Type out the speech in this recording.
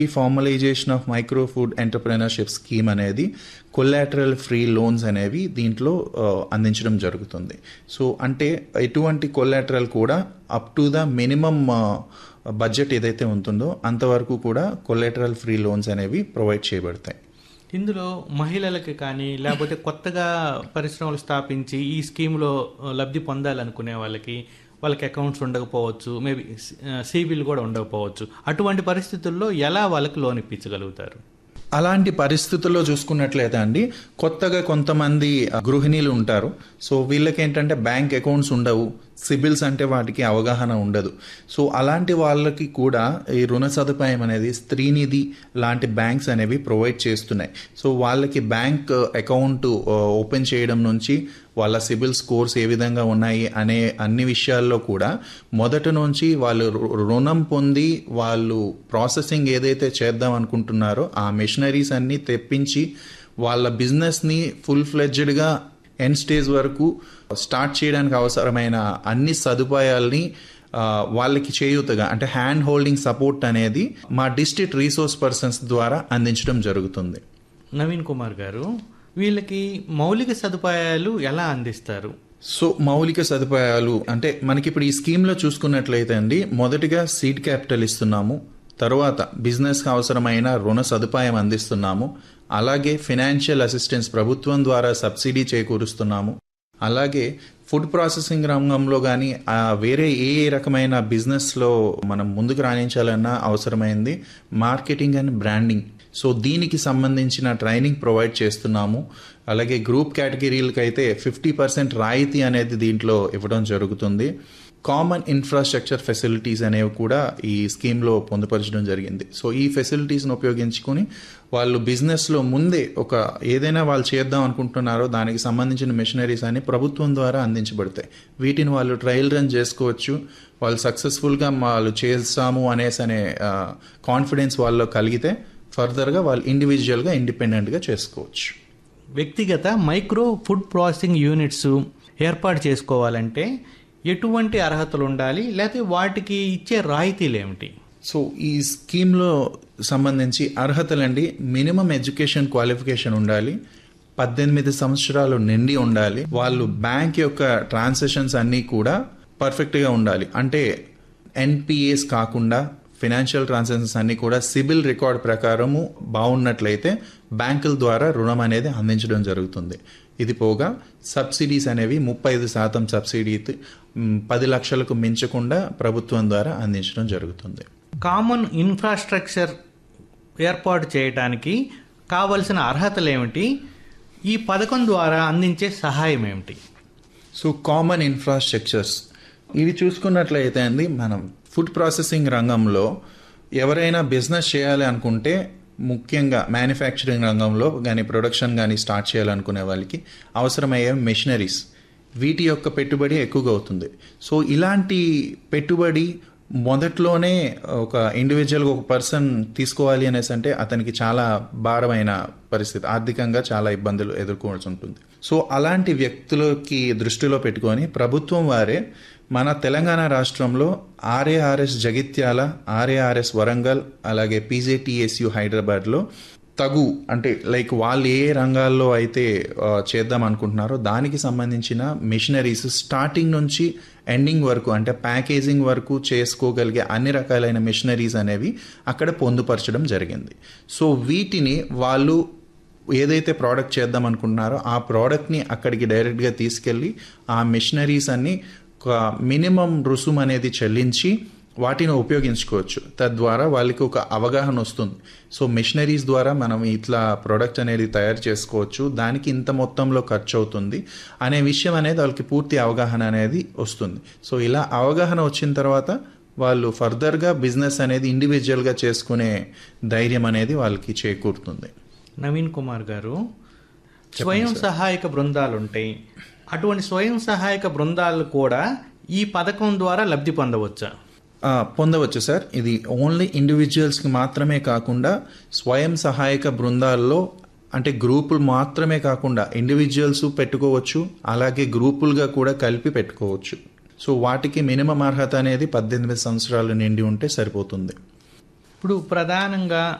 ఈ formalisation of micro food entrepreneurship scheme అనేది collateral free loans అనేవి దీంట్లో ఆ, అందించడం జరుగుతుంది సో అంటే ఎటువంటి కొలాటరల్ కూడా up to the minimum budget ఏదైతే ఉంటుందో అంతవరకు కూడా కొలాటరల్ ఫ్రీ లోన్స్ అనేవి ప్రొవైడ్ చేయబడతాయి ఇందులో మహిళలకి కానీ లేకపోతే కొత్తగా పరిశ్రమలు స్థాపించి ఈ స్కీమ్లో లబ్ధి పొందాలనుకునే వాళ్ళకి వాళ్ళకి అకౌంట్స్ ఉండకపోవచ్చు మేబీ సిబిల్ కూడా ఉండకపోవచ్చు అటువంటి పరిస్థితుల్లో ఎలా వాళ్ళకి లోన్ ఇప్పించగలుగుతారు అలాంటి పరిస్థితుల్లో చూసుకున్నట్లయితే అండి కొత్తగా కొంతమంది గృహిణీలు ఉంటారు సో వీళ్ళకి ఏంటంటే బ్యాంక్ అకౌంట్స్ ఉండవు సిబిల్స్ అంటే వాటికి అవగాహన ఉండదు సో అలాంటి వాళ్ళకి కూడా ఈ రుణ సదుపాయం అనేది స్త్రీనిధి లాంటి బ్యాంక్స్ అనేవి ప్రొవైడ్ చేస్తున్నాయి సో వాళ్ళకి బ్యాంక్ అకౌంట్ ఓపెన్ చేయడం నుంచి వాళ్ళ సిబిల్ స్కోర్స్ ఏ విధంగా ఉన్నాయి అనే అన్ని విషయాల్లో కూడా మొదట నుంచి వాళ్ళు రు- రుణం పొంది వాళ్ళు ప్రాసెసింగ్ ఏదైతే చేద్దాం అనుకుంటున్నారో ఆ మెషినరీస్ అన్ని తెప్పించి వాళ్ళ బిజినెస్ని ఫుల్ ఫ్లెడ్జ్డ్గా ఎండ్ స్టేజ్ వరకు స్టార్ట్ చేయడానికి అవసరమైన అన్ని సదుపాయాల్ని ఆ, వాళ్ళకి చేయూతగా అంటే హ్యాండ్ హోల్డింగ్ సపోర్ట్ అనేది మా డిస్ట్రిక్ట్ రీసోర్స్ పర్సన్స్ ద్వారా అందించడం జరుగుతుంది నవీన్ కుమార్ గారు వీళ్ళకి మౌలిక సదుపాయాలు ఎలా అందిస్తారు సో మౌలిక సదుపాయాలు అంటే మనకి ఇప్పుడు ఈ స్కీమ్లో చూసుకున్నట్లయితే అండి మొదటిగా సీడ్ క్యాపిటల్ ఇస్తున్నాము తర్వాత బిజినెస్కి అవసరమైన రుణ సదుపాయం అందిస్తున్నాము అలాగే ఫినాన్షియల్ అసిస్టెన్స్ ప్రభుత్వం ద్వారా సబ్సిడీ చేకూరుస్తున్నాము అలాగే ఫుడ్ ప్రాసెసింగ్ రంగంలో కానీ వేరే ఏ ఏ రకమైన బిజినెస్లో మనం ముందుకు రాణించాలన్నా అవసరమైంది మార్కెటింగ్ అండ్ బ్రాండింగ్ సో దీనికి సంబంధించిన ట్రైనింగ్ ప్రొవైడ్ చేస్తున్నాము అలాగే గ్రూప్ కేటగిరీలకు అయితే ఫిఫ్టీ పర్సెంట్ రాయితీ అనేది దీంట్లో ఇవ్వడం జరుగుతుంది కామన్ ఇన్ఫ్రాస్ట్రక్చర్ ఫెసిలిటీస్ అనేవి కూడా ఈ స్కీమ్లో పొందుపరచడం జరిగింది సో ఈ ఫెసిలిటీస్ని ఉపయోగించుకొని వాళ్ళు బిజినెస్లో ముందే ఒక ఏదైనా వాళ్ళు చేద్దాం అనుకుంటున్నారో దానికి సంబంధించిన మెషినరీస్ అన్ని ప్రభుత్వం ద్వారా అందించబడతాయి వీటిని వాళ్ళు ట్రయల్ రన్ చేసుకోవచ్చు వాళ్ళు సక్సెస్ఫుల్గా వాళ్ళు చేస్తాము అనేసి అనే కాన్ఫిడెన్స్ వాళ్ళలో కలిగితే ఫర్దర్గా వాళ్ళు ఇండివిజువల్గా ఇండిపెండెంట్గా చేసుకోవచ్చు వ్యక్తిగత మైక్రో ఫుడ్ ప్రాసెసింగ్ యూనిట్స్ ఏర్పాటు చేసుకోవాలంటే ఎటువంటి అర్హతలు ఉండాలి లేకపోతే వాటికి ఇచ్చే రాయితీలు ఏమిటి సో ఈ స్కీమ్లో సంబంధించి అర్హతలండి మినిమం ఎడ్యుకేషన్ క్వాలిఫికేషన్ ఉండాలి పద్దెనిమిది సంవత్సరాలు నిండి ఉండాలి వాళ్ళు బ్యాంక్ యొక్క ట్రాన్సాక్షన్స్ అన్నీ కూడా పర్ఫెక్ట్గా ఉండాలి అంటే ఎన్పిఎస్ కాకుండా ఫినాన్షియల్ ట్రాన్సాక్షన్స్ అన్నీ కూడా సిబిల్ రికార్డ్ ప్రకారము బాగున్నట్లయితే బ్యాంకుల ద్వారా రుణం అనేది అందించడం జరుగుతుంది ఇది పోగా సబ్సిడీస్ అనేవి ముప్పై ఐదు శాతం సబ్సిడీ మ్, పది లక్షలకు మించకుండా ప్రభుత్వం ద్వారా అందించడం జరుగుతుంది కామన్ ఇన్ఫ్రాస్ట్రక్చర్ ఏర్పాటు చేయడానికి కావలసిన అర్హతలు ఏమిటి ఈ పథకం ద్వారా అందించే సహాయం ఏమిటి సో కామన్ ఇన్ఫ్రాస్ట్రక్చర్స్ ఇవి చూసుకున్నట్లయితే అండి మనం ఫుడ్ ప్రాసెసింగ్ రంగంలో ఎవరైనా బిజినెస్ చేయాలి అనుకుంటే ముఖ్యంగా మ్యానుఫ్యాక్చరింగ్ రంగంలో కానీ ప్రొడక్షన్ కానీ స్టార్ట్ చేయాలనుకునే వాళ్ళకి అవసరమయ్యే మెషినరీస్ వీటి యొక్క పెట్టుబడి ఎక్కువగా అవుతుంది సో ఇలాంటి పెట్టుబడి మొదట్లోనే ఒక ఇండివిజువల్గా ఒక పర్సన్ తీసుకోవాలి అనేసి అంటే అతనికి చాలా భారమైన పరిస్థితి ఆర్థికంగా చాలా ఇబ్బందులు ఎదుర్కోవాల్సి ఉంటుంది సో అలాంటి వ్యక్తులకి దృష్టిలో పెట్టుకొని ప్రభుత్వం వారే మన తెలంగాణ రాష్ట్రంలో ఆర్ఏఆర్ఎస్ జగిత్యాల ఆర్ఏఆర్ఎస్ వరంగల్ అలాగే పీజేటీఎస్యు హైదరాబాద్లో తగు అంటే లైక్ వాళ్ళు ఏ రంగాల్లో అయితే ఆ, చేద్దాం అనుకుంటున్నారో దానికి సంబంధించిన మిషనరీస్ స్టార్టింగ్ నుంచి ఎండింగ్ వరకు అంటే ప్యాకేజింగ్ వరకు చేసుకోగలిగే అన్ని రకాలైన మిషనరీస్ అనేవి అక్కడ పొందుపరచడం జరిగింది సో వీటిని వాళ్ళు ఏదైతే ప్రోడక్ట్ చేద్దాం అనుకుంటున్నారో ఆ ప్రోడక్ట్ని అక్కడికి డైరెక్ట్గా తీసుకెళ్ళి ఆ మిషనరీస్ అన్ని ఒక మినిమం రుసుము అనేది చెల్లించి వాటిని ఉపయోగించుకోవచ్చు తద్వారా వాళ్ళకి ఒక అవగాహన వస్తుంది సో మిషనరీస్ ద్వారా మనం ఇట్లా ప్రోడక్ట్ అనేది తయారు చేసుకోవచ్చు దానికి ఇంత మొత్తంలో ఖర్చు అవుతుంది అనే విషయం అనేది వాళ్ళకి పూర్తి అవగాహన అనేది వస్తుంది సో ఇలా అవగాహన వచ్చిన తర్వాత వాళ్ళు ఫర్దర్గా బిజినెస్ అనేది ఇండివిజువల్గా చేసుకునే ధైర్యం అనేది వాళ్ళకి చేకూరుతుంది నవీన్ కుమార్ గారు స్వయం సహాయక బృందాలు ఉంటాయి అటువంటి స్వయం సహాయక బృందాలు కూడా ఈ పథకం ద్వారా లబ్ధి పొందవచ్చా ఆ, పొందవచ్చు సార్ ఇది ఓన్లీ ఇండివిజువల్స్కి మాత్రమే కాకుండా స్వయం సహాయక బృందాల్లో అంటే గ్రూపులు మాత్రమే కాకుండా ఇండివిజువల్స్ పెట్టుకోవచ్చు అలాగే గ్రూపులుగా కూడా కలిపి పెట్టుకోవచ్చు సో వాటికి మినిమం అర్హత అనేది పద్దెనిమిది సంవత్సరాలు నిండి ఉంటే సరిపోతుంది ఇప్పుడు ప్రధానంగా